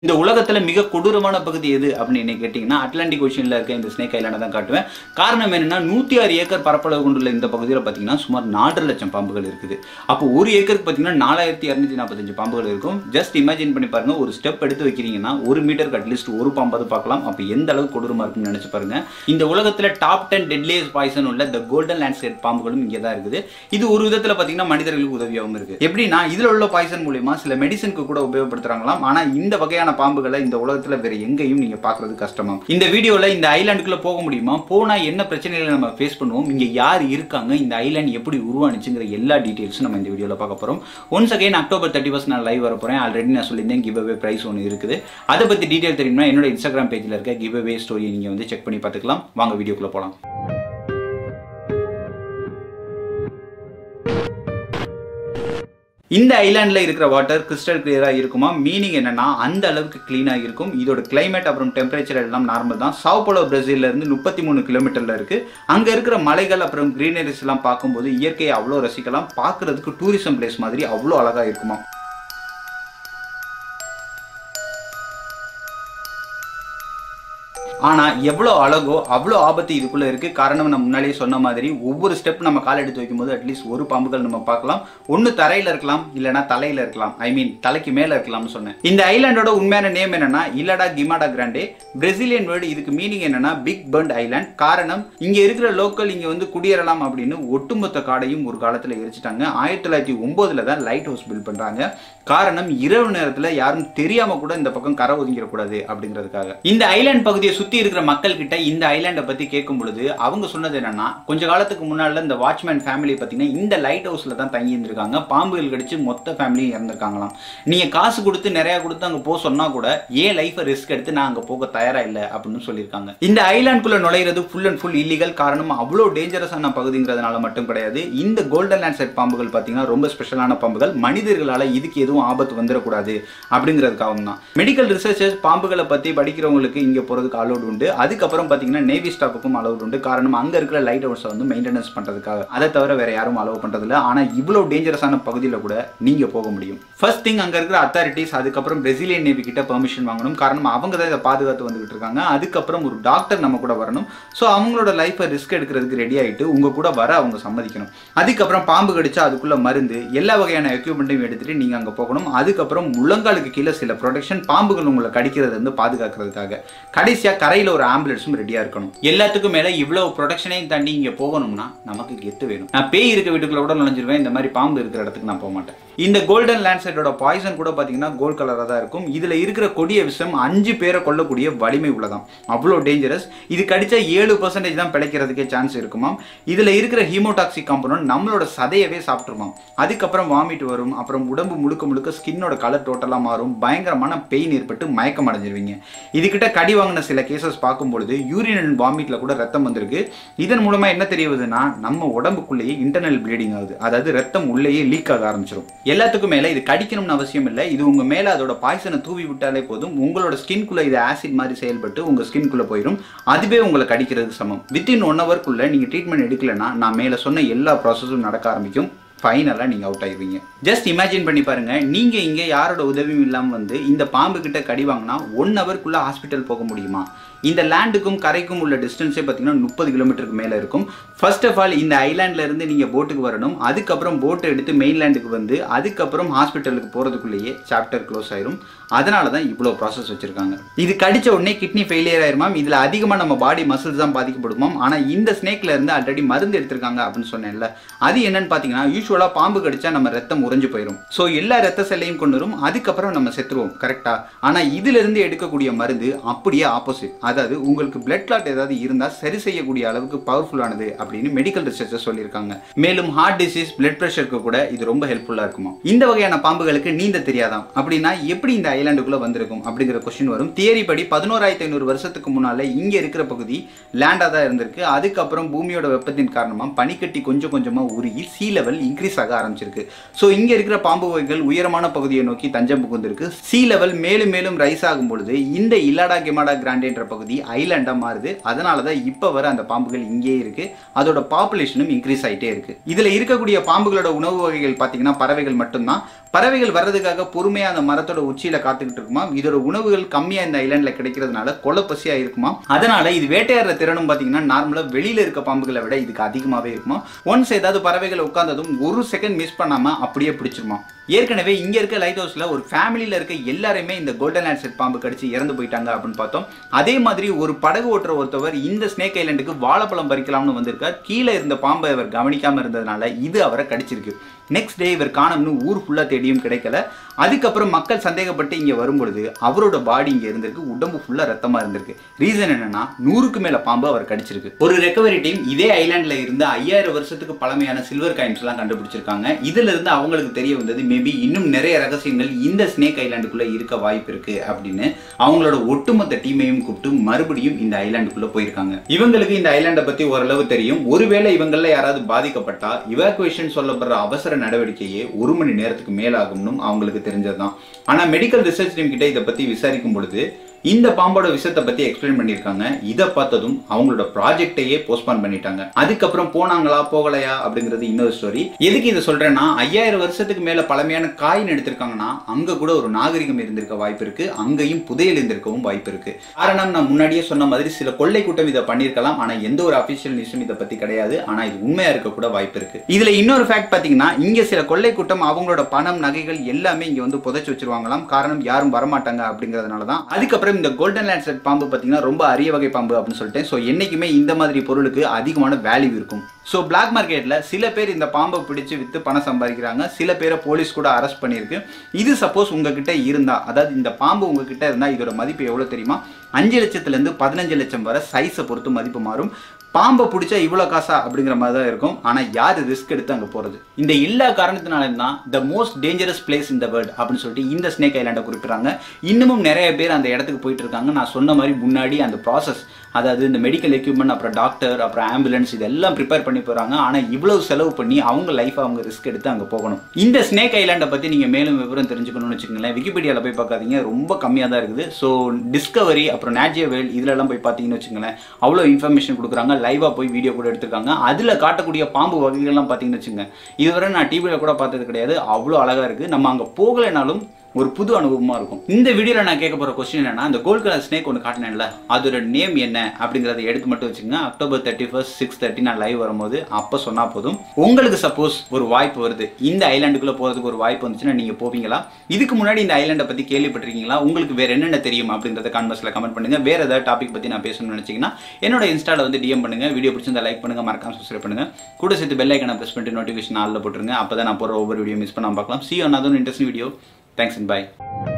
இந்த உலகத்துல மிக கொடூரமான பகுதி எது அப்படின்னு கேட்டிங்கன்னா அட்லாண்டிக் ஓஷன்ல இருக்க இந்த ஸ்னேக் ஐலாண்டை தான் காட்டுவேன் காரணம் என்னன்னா நூற்றி ஆறு ஏக்கர் பரப்பளவு கொண்டுள்ள இந்த பகுதியில் பார்த்தீங்கன்னா சுமார் நாலரை லட்சம் பாம்புகள் இருக்குது அப்போ ஒரு ஏக்கருக்கு பார்த்தீங்கன்னா நாலாயிரத்தி இரநூத்தி நாற்பத்தஞ்சு பாம்புகள் இருக்கும் ஜஸ்ட் இமேஜின் பண்ணி பாருங்க ஒரு ஸ்டெப் எடுத்து வைக்கிறீங்கன்னா ஒரு மீட்டருக்கு அட்லீஸ்ட் ஒரு பாம்பாவது பார்க்கலாம் அப்போ எந்த அளவுக்கு கொடூரமா இருக்கும்னு நினைச்சு பாருங்க இந்த உலகத்துல டாப் டென் டெட்லியஸ் பாய்சன் உள்ள த கோல்டன் லேண்ட்ஸ்கேப் பாம்புகளும் இங்கே தான் இருக்குது இது ஒரு விதத்தில் பார்த்தீங்கன்னா மனிதர்களுக்கு உதவியாகவும் இருக்கு எப்படின்னா இதில் உள்ள பாய்சன் மூலியமா சில மெடிசனுக்கு கூட உபயோகப்படுத்துறாங்களாம் ஆனால் இந்த வகையான பாம்புகளை இந்த உலகத்தில் வேற எங்கேயும் நீங்க பார்க்கறது கஷ்டமாம் இந்த வீடியோல இந்த ஐலாண்டுக்குள்ள போக முடியுமா போனா என்ன பிரச்சனைகளை நம்ம ஃபேஸ் பண்ணுவோம் இங்க யார் இருக்காங்க இந்த ஐலாண்ட் எப்படி உருவானுச்சுங்கிற எல்லா டீடைல்ஸும் நம்ம இந்த வீடியோல பார்க்க போறோம் once again October thirty first நான் லைவ் வர போறேன் ஆல்ரெடி நான் சொல்லியிருந்தேன் கிவ் அவே பிரைஸ் ஒன்று இருக்குது அதை பத்தி டீடைல் தெரியும்னா என்னோட இன்ஸ்டாகிராம் பேஜ்ல இருக்க கிவ் அவே ஸ்டோரி நீங்க வந்து செக் பண்ணி பார்த்துக்கலாம் வாங்க வீடியோக்குள்ள போலாம் இந்த ஐலாண்டில் இருக்கிற வாட்டர் கிறிஸ்டல் கிளியராக இருக்குமா மீனிங் என்னன்னா அந்த அளவுக்கு க்ளீனாக இருக்கும் இதோட கிளைமேட் அப்புறம் டெம்பரேச்சர் எல்லாம் நார்மல் தான் சாவ்போலோ பிரேசில்ல இருந்து முப்பத்தி மூணு கிலோமீட்டர்ல இருக்கு அங்க இருக்கிற மலைகள் அப்புறம் கிரீனரிஸ் எல்லாம் பார்க்கும்போது இயற்கையை அவ்வளோ ரசிக்கலாம் பார்க்கறதுக்கு டூரிசம் பிளேஸ் மாதிரி அவ்வளோ அழகா இருக்குமா ஆனா எவ்வளோ அழகோ அவ்வளோ ஆபத்து இதுக்குள்ள இருக்கு காரணம் நான் முன்னாடியே சொன்ன மாதிரி ஒவ்வொரு ஸ்டெப் நம்ம கால் எடுத்து வைக்கும்போது அட்லீஸ்ட் ஒரு பாம்புகள் நம்ம பார்க்கலாம் ஒன்று தரையில இருக்கலாம் இல்லைனா தலையில இருக்கலாம் ஐ மீன் தலைக்கு மேல இருக்கலாம்னு சொன்னேன் இந்த ஐலாண்டோட உண்மையான நேம் என்னன்னா இல்லடா கிமாடா கிராண்டே பிரசிலியன் வேர்டு இதுக்கு மீனிங் என்னன்னா பிக் பர்ண்ட் ஐலாண்ட் காரணம் இங்க இருக்கிற லோக்கல் இங்க வந்து குடியேறலாம் அப்படின்னு ஒட்டுமொத்த காடையும் ஒரு காலத்துல எரிச்சிட்டாங்க ஆயிரத்தி தொள்ளாயிரத்தி ஒன்பதுல தான் லைட் ஹவுஸ் பில்ட் பண்றாங்க காரணம் இரவு நேரத்துல யாரும் தெரியாம கூட இந்த பக்கம் கரை ஒதுங்கிடக்கூடாது அப்படிங்கிறதுக்காக இந்த ஐலாண்ட் பகுதியை சுத்தி இருக்கிற மக்கள் கிட்ட இந்த ஐலாண்டை பத்தி கேட்கும் பொழுது அவங்க சொன்னது என்னன்னா கொஞ்ச காலத்துக்கு முன்னால இந்த வாட்ச்மேன் ஃபேமிலி பார்த்தீங்கன்னா இந்த லைட் ஹவுஸ்ல தான் தங்கி இருந்திருக்காங்க பாம்புகள் கடிச்சு மொத்த ஃபேமிலியும் இறந்துருக்காங்களாம் நீங்க காசு கொடுத்து நிறைய கொடுத்து அங்க போக சொன்னா கூட ஏன் லைஃபை ரிஸ்க் எடுத்து நான் அங்க போக தயாரா இல்லை அப்படின்னு சொல்லியிருக்காங்க இந்த ஐலாண்டுக்குள்ள நுழையிறது ஃபுல் அண்ட் ஃபுல் இல்லீகல் காரணம் அவ்வளோ டேஞ்சரஸான பகுதிங்கிறதுனால மட்டும் கிடையாது இந்த கோல்டன் லேண்ட் செட் பாம்புகள் பார்த்தீங்கன்னா ரொம்ப ஸ்பெஷலான பாம்புகள் மனிதர்களால இதுக்கு எதுவும் ஆபத்து வந்துடக்கூடாது அப்படிங்கிறதுக்காக தான் மெடிக்கல் ரிசர்ச்சர்ஸ் பாம்புகளை பத்தி படிக்கிறவங்களுக்கு இங்க போறதுக்கு அலோட் உண்டு அதுக்கப்புறம் பார்த்தீங்கன்னா நேவி ஸ்டாஃபுக்கும் அலோட் உண்டு காரணம் அங்கே இருக்கிற லைட் ஹவுஸை வந்து மெயின்டெனன்ஸ் பண்ணுறதுக்காக அதை தவிர வேற யாரும் அலோவ் பண்ணுறதில்ல ஆனால் இவ்வளோ டேஞ்சரஸான பகுதியில் கூட நீங்கள் போக முடியும் ஃபர்ஸ்ட் திங் அங்கே இருக்கிற அத்தாரிட்டிஸ் அதுக்கப்புறம் பிரசிலியன் நேவி கிட்ட பெர்மிஷன் வாங்கணும் காரணம் அவங்க தான் இதை பாதுகாத்து வந்துகிட்டு இருக்காங்க அதுக்கப்புறம் ஒரு டாக்டர் நம்ம கூட வரணும் ஸோ அவங்களோட லைஃப்பை ரிஸ்க் எடுக்கிறதுக்கு ரெடி ஆகிட்டு உங்கள் கூட வர அவங்க சம்மதிக்கணும் அதுக்கப்புறம் பாம்பு கடிச்சா அதுக்குள்ள மருந்து எல்லா வகையான எக்யூப்மெண்ட்டையும் எடுத்துட்டு நீங்கள் அங்கே போகணும் அதுக்கப்புறம் முழங்காலுக்கு கீழே சில ப்ரொடெக்ஷன் பாம்புகள் உங்களை கடிக்கிறது வந்து பாதுகாக்கிறதுக்காக கடைசியாக கரையில் ஒரு ஆம்புலன்ஸும் ரெடியாக இருக்கணும் எல்லாத்துக்கும் மேலே இவ்வளோ ப்ரொடக்ஷனையும் தாண்டி இங்கே போகணும்னா நமக்கு கெத்து வேணும் நான் பேய் இருக்க வீட்டுக்குள்ள கூட நுழைஞ்சிருவேன் இந்த மாதிரி பாம்பு இருக்கிற இடத்துக்கு நான் போக மாட்டேன் இந்த கோல்டன் லேண்ட்சைடோட பாய்சன் கூட பார்த்தீங்கன்னா கோல்ட் கலராக தான் இருக்கும் இதில் இருக்கிற கொடிய விஷம் அஞ்சு பேரை கொல்லக்கூடிய வலிமை உள்ளதாம் அவ்வளோ டேஞ்சரஸ் இது கடிச்சா ஏழு பர்சன்டேஜ் தான் பிழைக்கிறதுக்கே சான்ஸ் இருக்குமாம் இதில் இருக்கிற ஹீமோடாக்சிக் காம்பனன்ட் நம்மளோட சதையவே சாப்பிட்ருமாம் அதுக்கப்புறம் வாமிட் வரும் அப்புறம் உடம்பு முழுக்க முழுக்க ஸ்கின்னோட கலர் டோட்டலாக மாறும் பயங்கரமான பெயின் ஏற்பட்டு மயக்கம் அடைஞ்சிருவீங்க இதுகிட்ட கடி வாங்கின சில கேசஸ் பார்க்கும்பொழுது யூரின் அண்ட் வாமிட்ல கூட ரத்தம் வந்திருக்கு இதன் மூலமா என்ன தெரிய வருதுன்னா நம்ம உடம்புக்குள்ளேயே இன்டர்னல் ப்ளீடிங் ஆகுது அதாவது ரத்தம் உள்ளேயே லீக் ஆக ஆரம்பிச்சிடும் எல்லாத்துக்கும் மேல இது கடிக்கணும்னு அவசியம் இல்லை இது உங்க மேல அதோட பாய்சனை தூவி விட்டாலே போதும் உங்களோட ஸ்கின்குள்ள இது ஆசிட் மாதிரி செயல்பட்டு உங்க ஸ்கின்குள்ள போயிடும் அதுவே உங்களை கடிக்கிறதுக்கு சமம் வித்தின் ஒன் ஹவர்க்குள்ள நீங்க ட்ரீட்மெண்ட் எடுக்கலைன்னா நான் மேல சொன்ன எல்லா ப்ராசஸும் நடக்க ஆரம்பிக்கும் ஃபைனலாக நீங்கள் அவுட் ஆயிடுவீங்க ஜஸ்ட் இமேஜின் பண்ணி பாருங்க நீங்கள் இங்கே யாரோட உதவியும் இல்லாமல் வந்து இந்த பாம்பு கிட்ட கடி வாங்கினா ஒன் ஹவர்க்குள்ளே ஹாஸ்பிட்டல் போக முடியுமா இந்த லேண்டுக்கும் கரைக்கும் உள்ள டிஸ்டன்ஸே பார்த்தீங்கன்னா முப்பது கிலோமீட்டருக்கு மேலே இருக்கும் ஃபர்ஸ்ட் ஆஃப் ஆல் இந்த ஐலாண்ட்ல இருந்து நீங்கள் போட்டுக்கு வரணும் அதுக்கப்புறம் போட்டை எடுத்து மெயின்லேண்டுக்கு வந்து அதுக்கப்புறம் ஹாஸ்பிட்டலுக்கு போகிறதுக்குள்ளேயே சாப்டர் க்ளோஸ் ஆயிரும் அதனால தான் இவ்வளோ ப்ராசஸ் வச்சிருக்காங்க இது கடிச்ச உடனே கிட்னி ஃபெயிலியர் ஆயிருமாம் இதில் அதிகமாக நம்ம பாடி மசில்ஸ் தான் பாதிக்கப்படுமாம் ஆனால் இந்த ஸ்னேக்ல இருந்து ஆல்ரெடி மருந்து எடுத்திருக்காங்க அப்படின்னு சொன்னேன்ல அது என்னன்னு பார்த்தீங்கன்னா யூஸ்வலாக பாம்பு கடிச்சா நம்ம ரத்தம் உறைஞ்சு போயிடும் ஸோ எல்லா ரத்த செல்லையும் கொண்டு வரும் அதுக்கப்புறம் நம்ம செத்துருவோம் கரெக்டா ஆனால் இதுல இருந்து எடுக்கக்கூடிய மருந்து அப்படியே ஆப்போசிட் அதாவது உங்களுக்கு பிளட் கிளாட் ஏதாவது இருந்தால் சரி செய்யக்கூடிய அளவுக்கு பவர்ஃபுல்லானது அப்படின்னு மெடிக்கல் ரிசர்ச்சர் சொல்லியிருக்காங்க மேலும் ஹார்ட் டிசீஸ் பிளட் ப்ரெஷருக்கு கூட இது ரொம்ப ஹெல்ப்ஃபுல்லாக இருக்குமா இந்த வகையான பாம்புகளுக்கு நீந்த தெரியாதாம் அப்படின்னா எப்படி இந்த ஐலாண்டுக்குள்ள வந்திருக்கும் அப்படிங்கிற கொஸ்டின் வரும் தியரி படி பதினோராயிரத்தி ஐநூறு வருஷத்துக்கு முன்னால இங்க இருக்கிற பகுதி லேண்டா தான் இருந்திருக்கு அதுக்கப்புறம் பூமியோட வெப்பத்தின் காரணமா பனிக்கட்டி கொஞ்சம் கொஞ்சமா உருகி சீ லெவல் இன்க்ரீஸ் ஆக ஆரம்பிச்சிருக்கு ஸோ இங்க இருக்கிற பாம்பு வகைகள் உயரமான பகுதியை நோக்கி தஞ்சம் புகுந்திருக்கு சீ லெவல் மேலும் மேலும் ரைஸ் ஆகும் பொழுது இந்த இல்லாடா கெமாடா கிராண்டேன்ற பகுதி ஐலாண்டா மாறுது அதனால தான் இப்போ வர அந்த பாம்புகள் இங்கேயே இருக்கு அதோட பாப்புலேஷனும் இன்க்ரீஸ் ஆயிட்டே இருக்கு இதுல இருக்கக்கூடிய பாம்புகளோட உணவு வகைகள் பார்த்தீங்கன்னா பறவைகள் மட்டும்தான் பறவைகள் வர்றதுக்காக பொறுமையா அந்த மரத்தோட உச்சியில காத்துக்கிட்டு இருக்குமா இதோட உணவுகள் கம்மியா இந்த ஐலாண்ட்ல கிடைக்கிறதுனால கொலப்பசியா இருக்குமா அதனால இது வேட்டையாடுற திறனும் பாத்தீங்கன்னா நார்மலா வெளியில இருக்க பாம்புகளை விட இதுக்கு அதிகமாவே இருக்குமா ஒன்ஸ் ஏதாவது பறவைகள் உட்கார்ந்ததும் ஒரு செகண்ட் மிஸ் பண்ணாம அப்படியே பிடிச்சிருமா ஏற்கனவே இங்க இருக்க லைட் ஹவுஸ்ல ஒரு ஃபேமிலியில இருக்க எல்லாருமே இந்த கோல்டன் லேண்ட்செட் பாம்பு கடிச்சு இறந்து போயிட்டாங்க அப்படின்னு பார்த்தோம் அதே மாதிரி ஒரு படகு ஓட்டுற ஒருத்தவர் இந்த ஸ்னேக் ஐலாண்டுக்கு வாழைப்பழம் பறிக்கலாம்னு வந்திருக்கார் கீழே இருந்த பாம்பை அவர் கவனிக்காம இருந்ததுனால இது அவரை கடிச்சிருக்கு நெக்ஸ்ட் டே இவர் காணோம்னு ஊர் ஃபுல்லா தேடியும் கிடைக்கல அதுக்கப்புறம் மக்கள் சந்தேகப்பட்டு இங்க வரும்பொழுது அவரோட பாடி இங்க இருந்திருக்கு உடம்பு ஃபுல்லா ரத்தமா இருந்திருக்கு ரீசன் என்னன்னா நூறுக்கு மேல பாம்பு அவர் கடிச்சிருக்கு ஒரு ரெக்கவரி டீம் இதே ஐலாண்ட்ல இருந்து ஐயாயிரம் வருஷத்துக்கு பழமையான சில்வர் காயின்ஸ் எல்லாம் கண்டுபிடிச்சிருக்காங்க இதுல இருந்து அவங்களுக்கு தெரிய வந்தது மேபி இன்னும் நிறைய ரகசியங்கள் இந்த ஸ்னேக் ஐலாண்டுக்குள்ள இருக்க வாய்ப்பு இருக்கு அப்படின்னு அவங்களோட ஒட்டுமொத்த டீமையும் கூப்பிட்டு மறுபடியும் இந்த ஐலாண்டுக்குள்ள போயிருக்காங்க இவங்களுக்கு இந்த ஐலாண்டை பத்தி ஓரளவு தெரியும் ஒருவேளை இவங்கள யாராவது பாதிக்கப்பட்டா இவாக்குவேஷன் சொல்லப்படுற அவசர நடவடிக்கையே ஒரு மணி நேரத்துக்கு மேலாகும்னு அவங்களுக்கு தெரிஞ்சதுதான் ஆனா மெடிக்கல் ரிசர்ச் டீம் கிட்ட இதை பத்தி விசாரிக்கும் பொழுது இந்த பாம்போட விஷயத்தை பத்தி எக்ஸ்பிளைன் பண்ணியிருக்காங்க இதை பார்த்ததும் அவங்களோட ப்ராஜெக்டையே போஸ்ட்பான் பண்ணிட்டாங்க அதுக்கப்புறம் போனாங்களா போகலையா அப்படிங்கிறது இன்னொரு ஸ்டோரி எதுக்கு இதை சொல்றேன்னா ஐயாயிரம் வருஷத்துக்கு மேல பழமையான காயின் எடுத்திருக்காங்கன்னா அங்க கூட ஒரு நாகரிகம் இருந்திருக்க வாய்ப்பு இருக்கு அங்கேயும் புதையல் இருந்திருக்கவும் வாய்ப்பு இருக்கு காரணம் நான் முன்னாடியே சொன்ன மாதிரி சில கொள்ளை கூட்டம் இதை பண்ணியிருக்கலாம் ஆனா எந்த ஒரு அபிஷியல் நியூஸும் இதை பத்தி கிடையாது ஆனா இது உண்மையா இருக்க கூட வாய்ப்பு இருக்கு இதுல இன்னொரு ஃபேக்ட் பாத்தீங்கன்னா இங்க சில கொள்ளை கூட்டம் அவங்களோட பணம் நகைகள் எல்லாமே இங்க வந்து புதைச்சு வச்சிருவாங்களாம் காரணம் யாரும் வரமாட்டாங்க அப்படிங்கறதுனால தான் அதுக்கப்புறம் இந்த கோல்டன் லேண்ட்செட் பாம்பு பார்த்தீங்கன்னா ரொம்ப அரிய வகை பாம்பு அப்படின்னு சொல்லிட்டேன் ஸோ என்னைக்குமே இந்த மாதிரி பொருளுக்கு அதிகமான வேல்யூ இருக்கும் ஸோ பிளாக் மார்க்கெட்டில் சில பேர் இந்த பாம்பை பிடிச்சு விற்று பணம் சம்பாதிக்கிறாங்க சில பேரை போலீஸ் கூட அரெஸ்ட் பண்ணியிருக்கு இது சப்போஸ் உங்ககிட்ட இருந்தா அதாவது இந்த பாம்பு உங்ககிட்ட இருந்தால் இதோட மதிப்பு எவ்வளோ தெரியுமா அஞ்சு லட்சத்துலேருந்து பதினஞ்சு லட்சம் வரை சைஸை பொறுத்து மதிப்பு மாறும் பாம்பை பிடிச்சா இவ்வளோ காசா அப்படிங்கிற மாதிரி தான் இருக்கும் ஆனால் யார் ரிஸ்க் எடுத்து அங்கே போகிறது இந்த எல்லா காரணத்தினாலும் தான் த மோஸ்ட் டேஞ்சரஸ் பிளேஸ் இந்த வேர்ல்ட் அப்படின்னு சொல்லிட்டு இந்த ஸ்னேக் ஐலாண்டை குறிப்பிட்றாங்க இன்னமும் நிறைய பேர் அந்த இடத்துக்கு போயிட்டு இருக்காங்க நான் சொன்ன மாதிரி முன்னாடி அந்த ப்ராசஸ் அதாவது இந்த மெடிக்கல் எக்யூப்மெண்ட் அப்புறம் டாக்டர் அப்புறம் ஆம்புலன்ஸ் இதெல்லாம் ப்ரிப்பேர் பண்ணி போகிறாங்க ஆனால் இவ்வளவு செலவு பண்ணி அவங்க லைஃப் அவங்க ரிஸ்க் எடுத்து அங்கே போகணும் இந்த ஸ்னேக் ஐலாண்டை பற்றி நீங்கள் மேலும் விவரம் தெரிஞ்சுக்கணும்னு வச்சுக்கோங்களேன் விக்கிபீடியாவில் போய் பார்க்காதீங்க ரொம்ப கம்மியாக தான் இருக்குது ஸோ டிஸ்கவரி அப்புறம் நேஜியோ வேல் இதிலெல்லாம் போய் பார்த்தீங்கன்னு வச்சுக்கோங்களேன் அவ்வளோ இன்ஃபர்மேஷன் கொடுக்குறாங்க லைவாக போய் வீடியோ கூட எடுத்திருக்காங்க அதில் காட்டக்கூடிய பாம்பு வகைகள்லாம் பார்த்தீங்கன்னு வச்சுங்க இதுவரை நான் டிவியில் கூட பார்த்தது கிடையாது அவ்வளோ அழகாக இருக்குது நம்ம அங்கே போகலைனாலும் ஒரு புது அனுபவமா இருக்கும் இந்த வீடியோல நான் கேட்க போற கொஸ்டின் என்னன்னா இந்த கோல்ட் கலர் ஸ்னேக் ஒன்று காட்டினேன்ல அதோட நேம் என்ன அப்படிங்கறத எடுத்து மட்டும் வச்சுங்க October thirty first six thirty நான் லைவ் வரும்போது அப்போ சொன்னா போதும் உங்களுக்கு சப்போஸ் ஒரு வாய்ப்பு வருது இந்த ஐலாண்டுக்குள்ள போறதுக்கு ஒரு வாய்ப்பு வந்துச்சுன்னா நீங்க போவீங்களா இதுக்கு முன்னாடி இந்த ஐலாண்டை பத்தி கேள்விப்பட்டிருக்கீங்களா உங்களுக்கு வேற என்னென்ன தெரியும் அப்படிங்கறத கான்வர்ஸ்ல கமெண்ட் பண்ணுங்க வேற ஏதாவது டாபிக் பத்தி நான் பேசணும்னு நினைச்சீங்கன்னா என்னோட இன்ஸ்டால வந்து டிஎம் பண்ணுங்க வீடியோ பிடிச்சிருந்தா லைக் பண்ணுங்க மறக்காம சப்ஸ்கிரைப் பண்ணுங்க கூட சேர்த்து பெல் ஐக்கனை பிரஸ் பண்ணிட்டு நோட்டிஃபிகேஷன் ஆல்ல போட்டுருங்க அப்பதான் நான் போற ஒவ்வொரு வீடியோ மிஸ் பண்ணாம பார்க்கலாம் see another interesting video thanks and by